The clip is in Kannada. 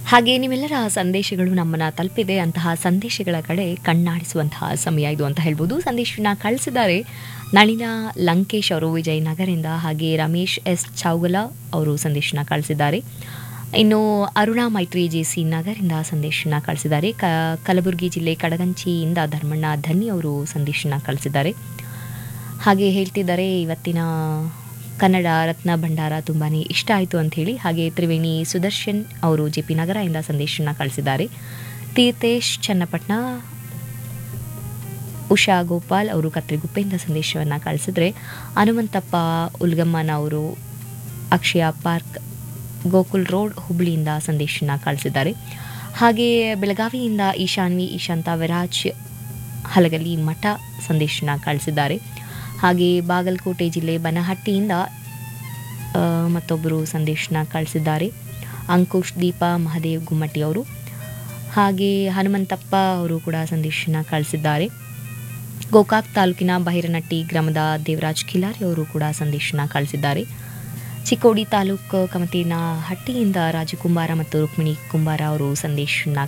ಹಾಗೆ ನಿಮ್ಮೆಲ್ಲರ ಸಂದೇಶಗಳು ನಮ್ಮನ್ನ ತಲುಪಿದೆ ಅಂತಹ ಸಂದೇಶಗಳ ಕಡೆ ಕಣ್ಣಾಡಿಸುವಂತಹ ಸಮಯ ಇದು ಅಂತ ಹೇಳ್ಬೋದು ಸಂದೇಶನ ಕಳಿಸಿದ್ದಾರೆ ನಳಿನ ಲಂಕೇಶ್ ಅವರು ವಿಜಯನಗರದಿಂದ ಹಾಗೆ ರಮೇಶ್ ಎಸ್ ಚೌಗಲ ಅವರು ಸಂದೇಶನ ಕಳಿಸಿದ್ದಾರೆ ಇನ್ನು ಅರುಣಾ ಮೈತ್ರಿ ಜೆ ಸಿ ನಗರಿಂದ ಸಂದೇಶನ ಕಳಿಸಿದ್ದಾರೆ ಕ ಕಲಬುರಗಿ ಜಿಲ್ಲೆ ಕಡಗಂಚಿಯಿಂದ ಧರ್ಮಣ್ಣ ಧನ್ನಿ ಅವರು ಸಂದೇಶನ ಕಳಿಸಿದ್ದಾರೆ ಹಾಗೆ ಹೇಳ್ತಿದ್ದಾರೆ ಇವತ್ತಿನ ಕನ್ನಡ ರತ್ನ ಭಂಡಾರ ತುಂಬಾ ಇಷ್ಟ ಆಯಿತು ಅಂಥೇಳಿ ಹಾಗೆ ತ್ರಿವೇಣಿ ಸುದರ್ಶನ್ ಅವರು ಜೆ ಪಿ ನಗರದಿಂದ ಸಂದೇಶನ ಕಳಿಸಿದ್ದಾರೆ ತೀರ್ಥೇಶ್ ಚನ್ನಪಟ್ಟಣ ಉಷಾ ಗೋಪಾಲ್ ಅವರು ಕತ್ರಿಗುಪ್ಪೆಯಿಂದ ಸಂದೇಶವನ್ನು ಕಳಿಸಿದ್ರೆ ಹನುಮಂತಪ್ಪ ಉಲ್ಗಮ್ಮನ ಅವರು ಅಕ್ಷಯ ಪಾರ್ಕ್ ಗೋಕುಲ್ ರೋಡ್ ಹುಬ್ಳಿಯಿಂದ ಸಂದೇಶನ ಕಳಿಸಿದ್ದಾರೆ ಹಾಗೆ ಬೆಳಗಾವಿಯಿಂದ ಈಶಾನ್ವಿ ಈಶಾಂತ ವಿರಾಜ್ ಹಲಗಲಿ ಮಠ ಸಂದೇಶನ ಕಳಿಸಿದ್ದಾರೆ ಹಾಗೆ ಬಾಗಲಕೋಟೆ ಜಿಲ್ಲೆ ಬನಹಟ್ಟಿಯಿಂದ ಆ, ಮತ್ತೊಬ್ಬರು ಸಂದೇಶನ ಕಳಿಸಿದ್ದಾರೆ ಅಂಕುಶ್ ದೀಪ ಮಹದೇವ್ ಗುಮ್ಮಟಿ ಅವರು ಹಾಗೆ ಹನುಮಂತಪ್ಪ ಅವರು ಕೂಡ ಸಂದೇಶನ ಕಳಿಸಿದ್ದಾರೆ ಗೋಕಾಕ್ ತಾಲೂಕಿನ ಬೈರನಟ್ಟಿ ಗ್ರಾಮದ ದೇವರಾಜ್ ಕಿಲಾರಿ ಅವರು ಕೂಡ ಸಂದೇಶನ ಕಳಿಸಿದ್ದಾರೆ ಚಿಕ್ಕೋಡಿ ತಾಲೂಕು ಕಮತಿನ ಹಟ್ಟಿಯಿಂದ ರಾಜಕುಂಬಾರ ಮತ್ತು ರುಕ್ಮಿಣಿ ಕುಂಬಾರ ಅವರು ಸಂದೇಶನ